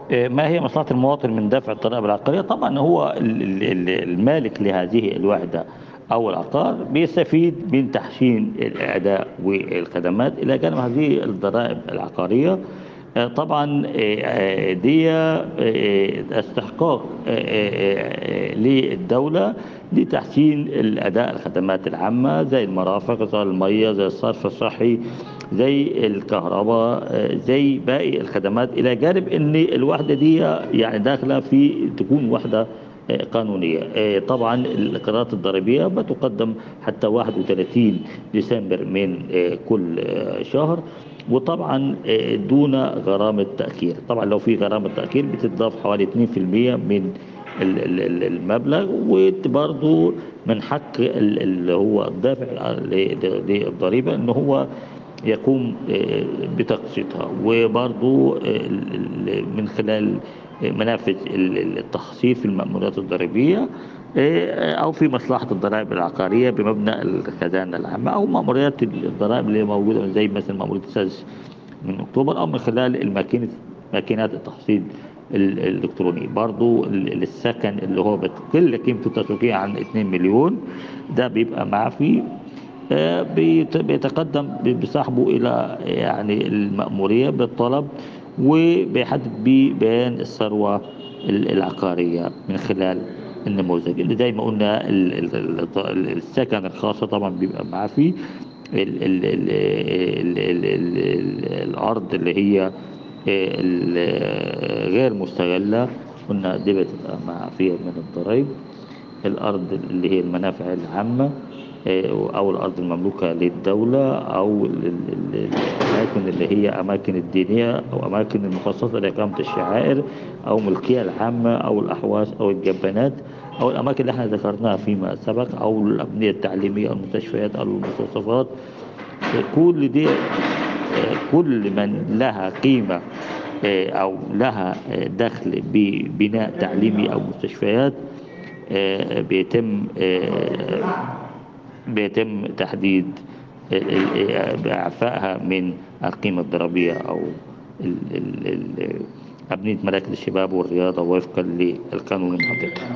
ما هي مصلحة المواطن من دفع الضرائب العقارية طبعا هو المالك لهذه الوحدة أو العقار بيستفيد من تحسين الأداء والخدمات إلى جانب هذه الضرائب العقارية طبعا دي استحقاق للدولة لتحسين الأداء الخدمات العامة زي المرافق زي المية زي الصرف الصحي زي الكهرباء زي باقي الخدمات إلى جانب أن الوحدة دي يعني داخلة في تكون وحدة قانونية طبعا القرارات الضريبية بتقدم حتى 31 ديسمبر من كل شهر وطبعا دون غرامة تأخير طبعا لو في غرامة تأخير بتضاف حوالي 2% من المبلغ وبرضه من حق اللي هو الدافع للضريبة ان هو يقوم بتقسيطها وبرضه من خلال منافذ التخصيص في المأمورات الضريبية أو في مصلحة الضرائب العقارية بمبنى الخزانة العامة أو مأموريات الضرائب اللي موجودة زي مثلا مأمورية السادس من أكتوبر أو من خلال الماكينة ماكينات التحصيل الإلكتروني برضو السكن اللي هو بتقل قيمته التسويقية عن 2 مليون ده بيبقى معفي بيتقدم بصاحبه إلى يعني المأمورية بالطلب وبيحدد بيه بيان الثروة العقارية من خلال النموذج اللي زي ما قلنا السكن الخاصة طبعا بيبقى معفي ال ال ال ال ال ال الأرض اللي هي غير مستغلة قلنا دي بتبقى معفية من الضرائب الأرض اللي هي المنافع العامة أو الأرض المملوكة للدولة أو الأماكن اللي هي أماكن الدينية أو أماكن المخصصة لإقامة الشعائر أو ملكية العامة أو الأحواش أو الجبانات أو الأماكن اللي احنا ذكرناها فيما سبق أو الأبنية التعليمية أو المستشفيات أو المستوصفات كل دي كل من لها قيمة أو لها دخل ببناء تعليمي أو مستشفيات بيتم بيتم تحديد إعفائها من القيمة الضريبية أو أبنية مراكز الشباب والرياضة وفقا للقانون المحدد